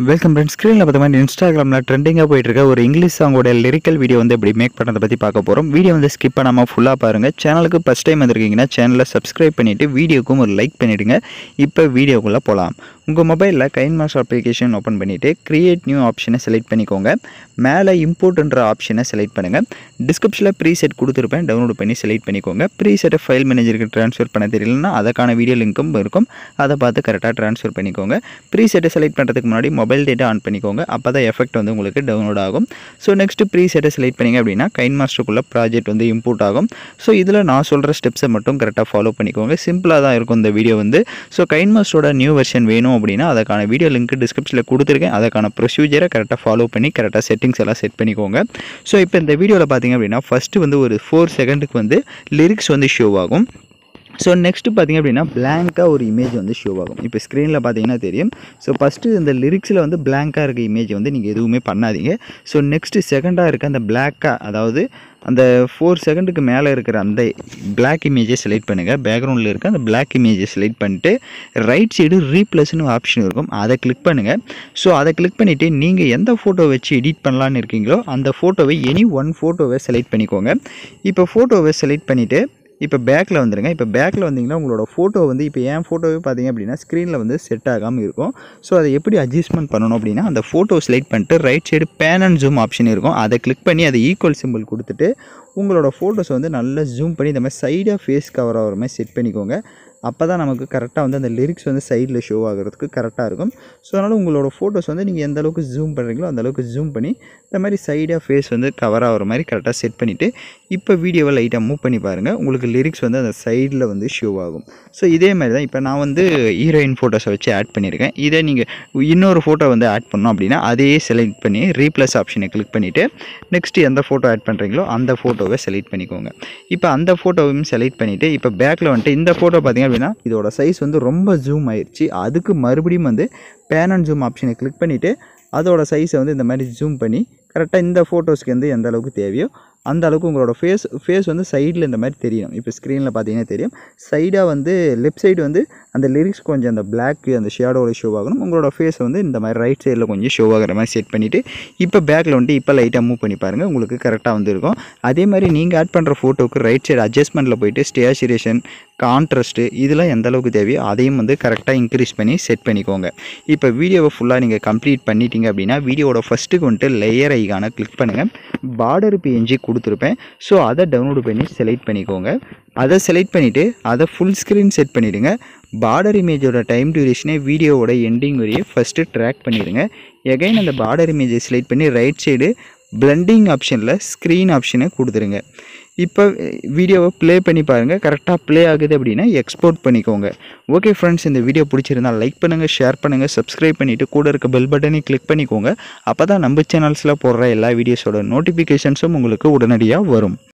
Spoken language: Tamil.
வெல்கம் ஃப்ரெண்ட்ஸ் ஸ்க்ரீனில் பார்த்த மாதிரி இன்ஸ்டாகிராமில் ட்ரெண்டிங்காக போயிட்டு இருக்க ஒரு இங்கிலீஷ் சாங்கோட லிரிக்கல் வீடியோ வந்து எப்படி மேக் பண்ணுறதை பற்றி பார்க்க போகிறோம் வீடியோ வந்து ஸ்கிப் பண்ணாமல் ஃபுல்லாக பாருங்கள் சேனலுக்கு ஃபஸ்ட் டைம் வந்திருக்கீங்கன்னா சேனலை சப்ஸ்கிரைப் பண்ணிவிட்டு வீடியோக்கும் ஒரு லைக் பண்ணிவிடுங்க இப்போ வீடியோக்குள்ளே போகலாம் உங்கள் மொபைலில் கைன் மாஸ்டர் அப்ளிகேஷன் ஓப்பன் பண்ணிவிட்டு கிரியேட் நியூ ஆப்ஷனை செலக்ட் பண்ணிக்கோங்க மேலே இம்போர்ட்ன்ற ஆப்ஷனை செலக்ட் பண்ணுங்கள் டிஸ்கிரிப்ஷனில் ப்ரீசெட் கொடுத்துருப்பேன் டவுன்லோட் பண்ணி செலக்ட் பண்ணிக்கோங்க ப்ரீசெட்டை ஃபைல் மேனேஜருக்கு ட்ரான்ஸ்ஃபர் பண்ண தெரியலனா அதுக்கான வீடியோ லிங்க்கும் இருக்கும் அதை பார்த்து கரெக்டாக ட்ரான்ஸ்ஃபர் பண்ணிக்கோங்க ப்ரீசெட்டை செலக்ட் பண்ணுறதுக்கு முன்னாடி மொபைல் டேட்டா ஆன் பண்ணிக்கோங்க அப்போ தான் எஃபெக்ட் வந்து உங்களுக்கு டவுன்லோட் ஆகும் ஸோ நெக்ஸ்ட்டு ப்ரீசெட்டை செலக்ட் பண்ணிங்க அப்படின்னா கைன் மாஸ்டருக்குள்ளே ப்ராஜெக்ட் வந்து இம்போர்ட் ஆகும் ஸோ இதில் நான் சொல்கிற ஸ்டெப்ஸை மட்டும் கரெக்டாக ஃபாலோ பண்ணிக்கோங்க சிம்பிளாக தான் இருக்கும் இந்த வீடியோ வந்து ஸோ கைன் மாஸ்டரோட நியூ வெர்ஷன் வேணும் அப்படின்னா அதுக்கான வீடியோ லிங்க் டிஸ்கிரிப்ஷனில் கொடுத்துருக்கேன் அதுக்கான ப்ரொசீஜரை கரெக்டாக ஃபாலோ பண்ணி கரெக்டாக செட்டிங்ஸ் எல்லாம் செட் பண்ணிக்கோங்க ஸோ இப்போ இந்த வீடியோவில் பார்த்தீங்க அப்படின்னா ஃபஸ்ட்டு வந்து ஒரு ஃபோர் செகண்டுக்கு வந்து லிரிக்ஸ் வந்து ஷோ ஆகும் ஸோ நெக்ஸ்ட்டு பார்த்தீங்க அப்படின்னா blank-ஆ ஒரு இமேஜ் வந்து ஷோ ஆகும் இப்போ ஸ்க்ரீனில் பார்த்தீங்கன்னா தெரியும் ஸோ ஃபஸ்ட்டு இந்த லிரிக்ஸில் வந்து blank-ஆ இருக்க இமேஜ் வந்து நீங்கள் எதுவுமே பண்ணாதீங்க ஸோ நெக்ஸ்ட்டு செகண்டாக இருக்க அந்த black-ஆ அதாவது அந்த ஃபோர் செகண்டுக்கு மேலே இருக்கிற அந்த பிளாக் இமேஜை செலக்ட் பண்ணுங்கள் பேக்ரவுண்டில் இருக்க அந்த பிளாக் இமேஜை செலக்ட் பண்ணிட்டு ரைட் சைடு ரீப்ளஸ்னு ஆப்ஷன் இருக்கும் அதை கிளிக் பண்ணுங்கள் ஸோ அதை கிளிக் பண்ணிவிட்டு நீங்கள் எந்த ஃபோட்டோ வச்சு எடிட் பண்ணலான்னு இருக்கீங்களோ அந்த ஃபோட்டோவை எனி ஒன் ஃபோட்டோவை செலக்ட் பண்ணிக்கோங்க இப்போ ஃபோட்டோவை செலக்ட் பண்ணிவிட்டு இப்போ பேக்கில் வந்துடுங்க இப்போ பேக்கில் வந்தீங்கன்னா உங்களோட ஃபோட்டோ வந்து இப்போ என் ஃபோட்டோவே பார்த்தீங்க அப்படின்னா ஸ்க்ரீனில் வந்து செட் ஆகாமல் இருக்கும் ஸோ அதை எப்படி அட்ஜஸ்ட்மெண்ட் பண்ணணும் அப்படின்னா அந்த ஃபோட்டோ செலக்ட் பண்ணிட்டு right side pan and zoom option இருக்கும் அதை கிளிக் பண்ணி அதை ஈக்குவல் சிம்பிள் கொடுத்துட்டு உங்களோட ஃபோட்டோஸ் வந்து நல்லா ஜூம் பண்ணி இந்த மாதிரி சைடாக ஃபேஸ் கவர் ஆகிற மாதிரி செட் பண்ணிக்கோங்க அப்போ தான் நமக்கு கரெக்டாக வந்து அந்த லிரிக்ஸ் வந்து சைடில் ஷோ ஆகிறதுக்கு கரெக்டாக இருக்கும் ஸோ அதனால் உங்களோட ஃபோட்டோஸ் வந்து நீங்கள் எந்த அளவுக்கு ஜூம் பண்ணுறீங்களோ அந்த அளவுக்கு ஜூம் பண்ணி இந்த மாதிரி சைடாக ஃபேஸ் வந்து கவர் ஆகிற மாதிரி கரெக்டாக செட் பண்ணிவிட்டு இப்போ வீடியோவை லைட்டாக மூவ் பண்ணி பாருங்கள் உங்களுக்கு லிரிக்ஸ் வந்து அந்த சைடில் வந்து ஷோ ஆகும் ஸோ இதே மாதிரி தான் இப்போ நான் வந்து ஹீரோயின் ஃபோட்டோஸை வச்சு ஆட் பண்ணியிருக்கேன் இதே நீங்கள் இன்னொரு ஃபோட்டோ வந்து ஆட் பண்ணோம் அப்படின்னா அதையே செலக்ட் பண்ணி ரீப்ளஸ் ஆப்ஷனை கிளிக் பண்ணிவிட்டு நெக்ஸ்ட்டு எந்த ஃபோட்டோ ஆட் பண்ணுறீங்களோ அந்த ஃபோட்டோவை செலக்ட் பண்ணிக்கோங்க இப்போ அந்த ஃபோட்டோவையும் செலக்ட் பண்ணிவிட்டு இப்போ பேக்கில் வந்துட்டு இந்த ஃபோட்டோ பார்த்தீங்க அப்படின்னா இதோட சைஸ் வந்து ரொம்ப ஜூம் ஆயிடுச்சு அதுக்கு மறுபடியும் வந்து பேன் அண்ட் ஜூம் ஆப்ஷனை கிளிக் பண்ணிவிட்டு அதோட சைஸை வந்து இந்த மாதிரி ஜூம் பண்ணி கரெக்டாக இந்த ஃபோட்டோஸ்க்கு வந்து எந்த அளவுக்கு தேவையோ அந்த அளவுக்கு உங்களோட ஃபேஸ் ஃபேஸ் வந்து சைடில் இந்த மாதிரி தெரியணும் இப்போ ஸ்க்ரீனில் பார்த்தீங்கன்னா தெரியும் சைடாக வந்து லெஃப்ட் சைடு வந்து அந்த லிரிக்ஸ் கொஞ்சம் அந்த பிளாக் அந்த ஷேடோவில் ஷோ ஆகணும் உங்களோட ஃபேஸ் வந்து இந்த மாதிரி ரைட் சைடில் கொஞ்சம் ஷோ ஆகிற மாதிரி செட் பண்ணிவிட்டு இப்போ பேக்கில் வந்துட்டு இப்போ லைட்டாக மூவ் பண்ணி பாருங்கள் உங்களுக்கு கரெக்டாக வந்து இருக்கும் அதே மாதிரி நீங்கள் ஆட் பண்ணுற ஃபோட்டோக்கு ரைட் சைடு அட்ஜஸ்ட்மெண்ட்டில் போயிட்டு ஸ்டேச்சுரேஷன் கான்ட்ராஸ்ட்டு இதெல்லாம் எந்த அளவுக்கு தேவையோ அதையும் வந்து கரெக்டாக இன்க்ரீஸ் பண்ணி செட் பண்ணிக்கோங்க இப்போ வீடியோவை ஃபுல்லாக நீங்கள் கம்ப்ளீட் பண்ணிட்டீங்க அப்படின்னா வீடியோவோட ஃபஸ்ட்டுக்கு வந்துட்டு லேயர் ஐக்கான கிளிக் பண்ணுங்கள் பார்டர் பிஎன்ஜி கொடுத்துருப்பேன் ஸோ அதை டவுன்லோட் பண்ணி செலக்ட் பண்ணிக்கோங்க அதை செலக்ட் பண்ணிவிட்டு அதை ஃபுல் ஸ்க்ரீன் செட் பண்ணிவிடுங்க பார்டர் இமேஜோட டைம் டியூரேஷனே வீடியோவோட எண்டிங் வரையே ஃபஸ்ட்டு ட்ராக் பண்ணிடுங்க எகைன் அந்த பார்டர் இமேஜை செலக்ட் பண்ணி ரைட் சைடு பிளெண்டிங் ஆப்ஷனில் ஸ்க்ரீன் ஆப்ஷனை கொடுத்துருங்க இப்போ வீடியோவை ப்ளே பண்ணி பாருங்கள் கரெக்டாக ப்ளே ஆகுது அப்படின்னா எக்ஸ்போர்ட் பண்ணிக்கோங்க ஓகே ஃப்ரெண்ட்ஸ் இந்த வீடியோ பிடிச்சிருந்தா லைக் பண்ணுங்கள் ஷேர் பண்ணுங்கள் சப்ஸ்கிரைப் பண்ணிவிட்டு கூட இருக்க பெல் பட்டனை கிளிக் பண்ணிக்கோங்க அப்போ தான் நம்ம சேனல்ஸில் போடுற எல்லா வீடியோஸோட நோட்டிஃபிகேஷன்ஸும் உங்களுக்கு உடனடியாக வரும்